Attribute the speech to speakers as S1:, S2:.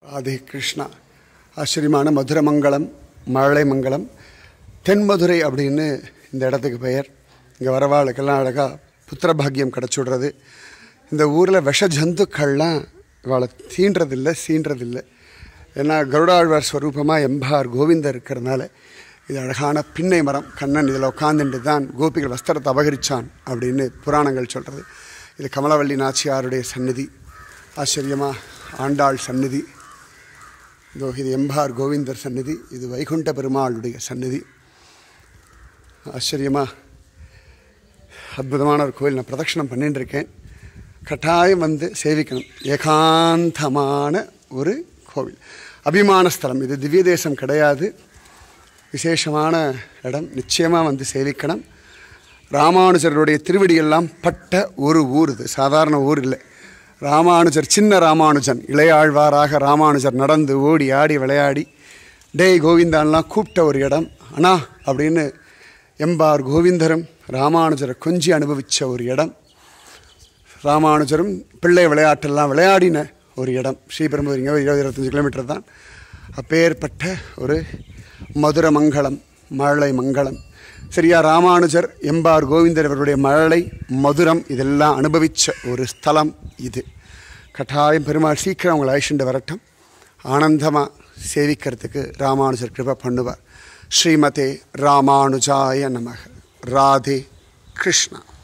S1: ராதே கிருஷ்ணா ஆச்சரியமான மதுரமங்கலம் மழலைமங்கலம் தென்மதுரை அப்படின்னு இந்த இடத்துக்கு பெயர் இங்கே வரவாளுக்கெல்லாம் அழகாக புத்திர பாக்கியம் கிடச்சுடுறது இந்த ஊரில் விஷ ஜந்துக்கள்லாம் இவாளை தீன்றதில்லை சீன்றதில்லை ஏன்னா கருடாழ்வார் ஸ்வரூபமாக எம்பார் கோவிந்தர் இருக்கிறதுனால இது அழகான பின்னை மரம் கண்ணன் இதில் உட்காந்துட்டு தான் கோபிகள் வஸ்திரத்தை அபகரிச்சான் அப்படின்னு புராணங்கள் சொல்கிறது இது கமலவள்ளி நாச்சியாருடைய சந்நிதி ஆச்சரியமாக ஆண்டாள் சந்நிதி இதோ இது எம்பார் கோவிந்தர் சந்நிதி இது வைகுண்ட பெருமாளுடைய சந்நிதி ஆச்சரியமாக அற்புதமான ஒரு கோயில் நான் பிரதட்சணம் பண்ணிட்டு இருக்கேன் கட்டாயம் வந்து சேவிக்கணும் ஏகாந்தமான ஒரு கோவில் அபிமான ஸ்தலம் இது திவ்ய தேசம் கிடையாது விசேஷமான இடம் நிச்சயமாக வந்து சேவிக்கணும் ராமானுஜருடைய திருவடியெல்லாம் பட்ட ஒரு ஊர் இது சாதாரண ஊர் இல்லை ராமானுஜர் சின்ன ராமானுஜன் இளையாழ்வாராக ராமானுஜர் நடந்து ஓடி ஆடி விளையாடி டேய் கோவிந்தான்லாம் கூப்பிட்ட ஒரு இடம் அண்ணா அப்படின்னு எம்பார் கோவிந்தரும் ராமானுஜரை கொஞ்சி அனுபவித்த ஒரு இடம் ராமானுஜரும் பிள்ளை விளையாட்டெல்லாம் விளையாடின ஒரு இடம் ஸ்ரீபெரும்புதூர் இங்கே இருபது இருபத்தஞ்சி கிலோமீட்டர் தான் அப்பேற்பட்ட ஒரு மதுர மங்களம் மழலை மங்களம் சரியா ராமானுஜர் எம்பார் கோவிந்தர் இவருடைய மழலை மதுரம் இதெல்லாம் அனுபவித்த ஒரு ஸ்தலம் இது கட்டாயம் பெருமாள் சீக்கிரம் அவங்களை அழைச்சிட்டு வரட்டும் ஆனந்தமாக சேவிக்கிறதுக்கு ராமானுஜர் கிருபை பண்ணுவார் ஸ்ரீமதே ராமானுஜாய நமக ராதே கிருஷ்ணா